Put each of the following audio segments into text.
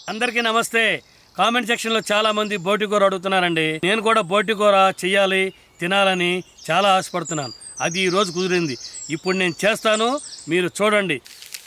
అందరికీ నమస్తే కామెంట్ సెక్షన్లో చాలా మంది బోటి కూర అడుగుతున్నారండి నేను కూడా బోటి కూర చెయ్యాలి తినాలని చాలా ఆశపడుతున్నాను అది ఈ రోజు కుదిరింది ఇప్పుడు నేను చేస్తాను మీరు చూడండి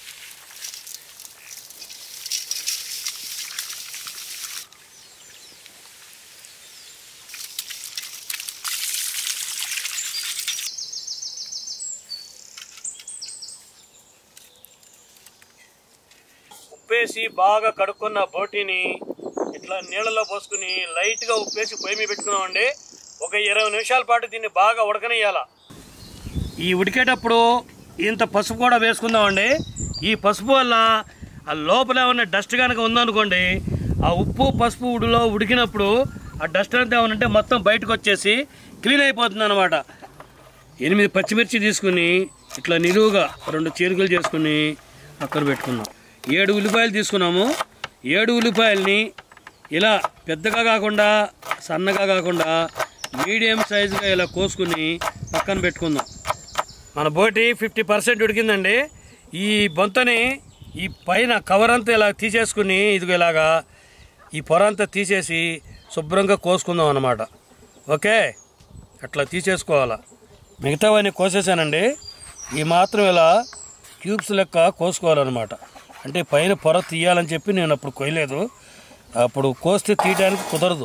ఉప్పేసి బాగా కడుక్కున్న బోటిని ఇట్లా నీళ్ళలో పోసుకుని లైట్గా ఉప్పేసి పొయ్యి మీద పెట్టుకున్నామండి ఒక ఇరవై నిమిషాల పాటు దీన్ని బాగా ఉడకనియాల ఈ ఉడికేటప్పుడు ఇంత పసుపు కూడా వేసుకుందామండి ఈ పసుపు వల్ల ఆ లోపల ఉన్న డస్ట్ కనుక ఉందనుకోండి ఆ ఉప్పు పసుపు ఉడిలో ఉడికినప్పుడు ఆ డస్ట్ అంతా ఏమనంటే మొత్తం బయటకు వచ్చేసి క్లీన్ అయిపోతుంది అనమాట ఎనిమిది పచ్చిమిర్చి తీసుకుని ఇట్లా నిలువుగా రెండు చీరికలు చేసుకుని పక్కన పెట్టుకున్నాం ఏడు ఉల్లిపాయలు తీసుకున్నాము ఏడు ఉల్లిపాయల్ని ఇలా పెద్దగా కాకుండా సన్నగా కాకుండా మీడియం సైజుగా ఇలా కోసుకుని పక్కన పెట్టుకుందాం మన బోటి ఫిఫ్టీ పర్సెంట్ ఉడికిందండి ఈ బొంతని ఈ పైన కవర్ అంతా ఇలా తీసేసుకుని ఇదిగో ఇలాగా ఈ పొర అంతా తీసేసి శుభ్రంగా కోసుకుందాం అన్నమాట ఓకే అట్లా తీసేసుకోవాలా మిగతావన్నీ కోసేసానండి ఈ మాత్రం ఇలా క్యూబ్స్ లెక్క కోసుకోవాలన్నమాట అంటే పైన పొర తీయాలని చెప్పి నేను అప్పుడు కొయ్యలేదు అప్పుడు కోస్తే తీయడానికి కుదరదు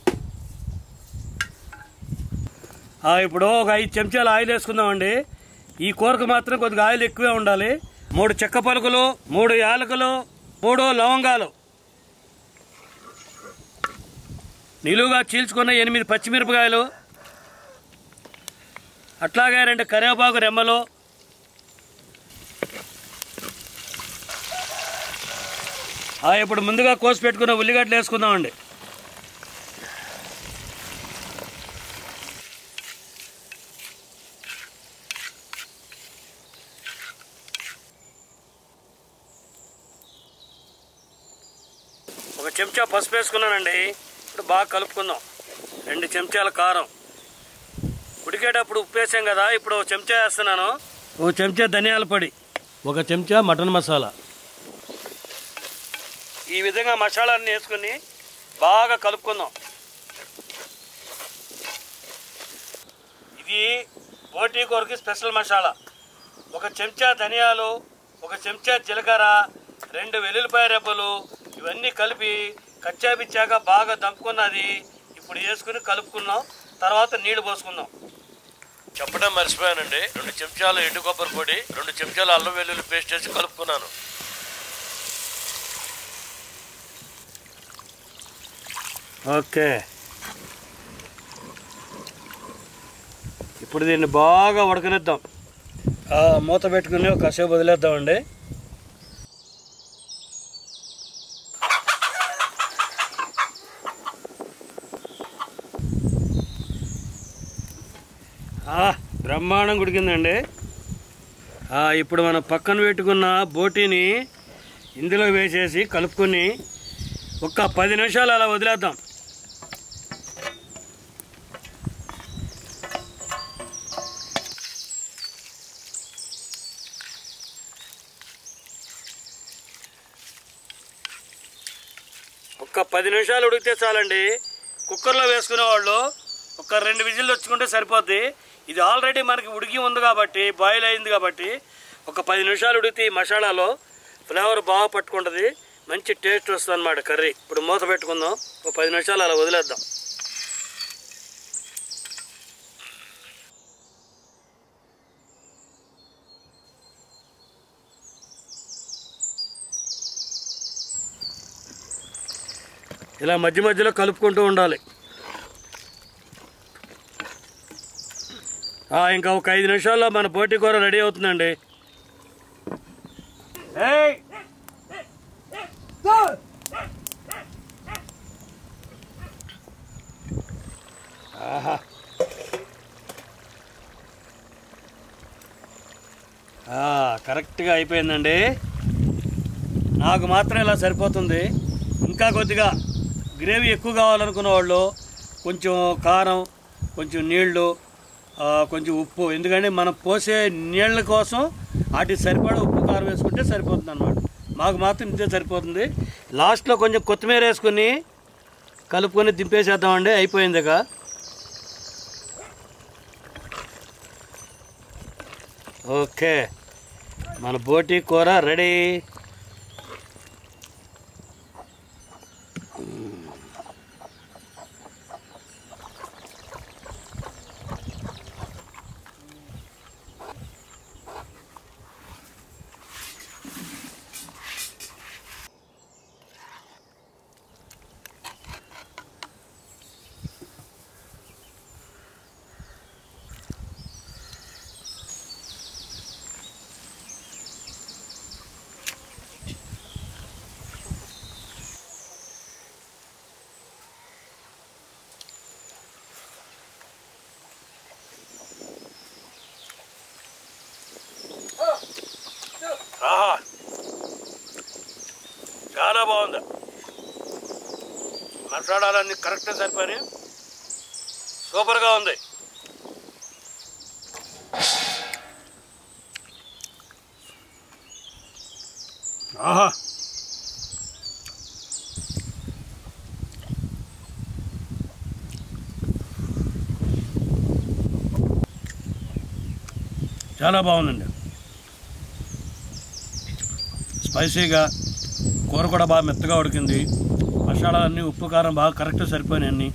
ఆ, ఇప్పుడు ఒక ఐదు చెంచాలు ఆయిల్ వేసుకుందామండి ఈ కూరకు మాత్రం కొద్దిగా ఆయిల్ ఎక్కువే ఉండాలి మూడు చెక్క పలుకులు మూడు యాలకులు మూడు లవంగాలు నిలువుగా చీల్చుకున్న ఎనిమిది పచ్చిమిరపకాయలు అట్లాగే రెండు కరివేపాకు రెమ్మలు ఆ, ఇప్పుడు ముందుగా కోసి పెట్టుకున్న ఉల్లిగడ్డలు వేసుకుందామండి ఒక చెంచా పసుపు వేసుకున్నానండి ఇప్పుడు బాగా కలుపుకుందాం రెండు చెంచాల కారం ఉడికేటప్పుడు ఉప్పు వేసాం కదా ఇప్పుడు ఒక చెంచా వేస్తున్నాను ఒక చెంచా ధనియాల పొడి ఒక చెంచా మటన్ మసాలా ఈ విధంగా మసాలాన్ని వేసుకుని బాగా కలుపుకుందాం ఇది బోటీ కూరకి స్పెషల్ మసాలా ఒక చెంచా ధనియాలు ఒక చెంచా జీలకర్ర రెండు వెల్లుల్లిపాయ రెబ్బలు ఇవన్నీ కలిపి కచ్చా పిచ్చాక బాగా దంపుకున్నది ఇప్పుడు వేసుకుని కలుపుకున్నాం తర్వాత నీళ్లు పోసుకుందాం చెప్పడం మర్చిపోయానండి రెండు చెంచాలు ఎండు కొబ్బరి పొడి రెండు చెంచాలు అల్లం వెల్లుల్లి పేస్ట్ వేసి కలుపుకున్నాను ఓకే ఇప్పుడు దీన్ని బాగా ఉడకనిద్దాం ఆ, మూత పెట్టుకుని ఒక కాసేపు వదిలేద్దామండి ఆ, బ్రహ్మాండం ఉడికిందండి ఆ, ఇప్పుడు మనం పక్కన పెట్టుకున్న బోటీని ఇందులో వేసేసి కలుపుకొని ఒక పది నిమిషాలు అలా వదిలేద్దాం ఒక్క పది నిమిషాలు ఉడికితే చాలండి కుక్కర్లో వేసుకునే వాళ్ళు ఒక రెండు విజిల్లు వచ్చుకుంటే సరిపోద్ది ఇది ఆల్రెడీ మనకి ఉడికి ఉంది కాబట్టి బాయిల్ అయింది కాబట్టి ఒక పది నిమిషాలు ఉడికితే ఈ మసాలాలో ఫ్లేవర్ బాగా పట్టుకుంటుంది మంచి టేస్ట్ వస్తుంది అనమాట కర్రీ ఇప్పుడు మూత పెట్టుకుందాం ఒక పది నిమిషాలు అలా వదిలేద్దాం ఇలా మధ్య మధ్యలో కలుపుకుంటూ ఉండాలి ఆ, ఇంకా ఒక ఐదు నిమిషాల్లో మన పోటీ కూర రెడీ అవుతుందండి ఏయ్! ఆహా ఆ, కరెక్ట్గా అయిపోయిందండి నాకు మాత్రం ఇలా సరిపోతుంది ఇంకా కొద్దిగా గ్రేవీ ఎక్కువ కావాలనుకున్న వాళ్ళు కొంచెం కారం కొంచెం నీళ్లు ఆ, కొంచెం ఉప్పు ఎందుకంటే మనం పోసే నీళ్ళ కోసం వాటికి సరిపడా ఉప్పు కారం వేసుకుంటే సరిపోతుంది అనమాట మాకు మాత్రం ఇంతే సరిపోతుంది లాస్ట్లో కొంచెం కొత్తిమీర వేసుకుని కలుపుకొని దింపేసేద్దామండి అయిపోయింది ఇక ఓకే మన బోటి కూర రెడీ ఆహా చాలా బాగుంది మసాలాలన్నీ కరెక్ట్గా సరిపోయి సూపర్గా ఉంది ఆహా చాలా బాగుందండి స్పైసీగా కూర కూడా బాగా మెత్తగా ఉడికింది మసాలా అన్నీ ఉప్పు కారం బాగా కరెక్ట్ సరిపోయినాయి అన్నీ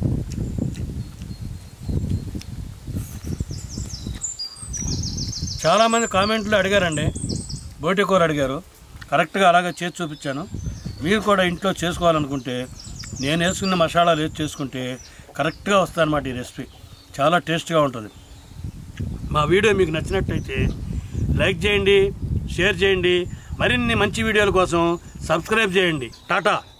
చాలామంది కామెంట్లు అడిగారండి బోటి కూర అడిగారు కరెక్ట్గా అలాగే చేసి చూపించాను మీరు కూడా ఇంట్లో చేసుకోవాలనుకుంటే నేను వేసుకున్న మసాలాలు వేసి చేసుకుంటే కరెక్ట్గా వస్తుందన్నమాట ఈ రెసిపీ చాలా టేస్ట్గా ఉంటుంది మా వీడియో మీకు నచ్చినట్టయితే లైక్ చేయండి షేర్ చేయండి మరిన్ని మంచి వీడియోల కోసం సబ్స్క్రైబ్ చేయండి టాటా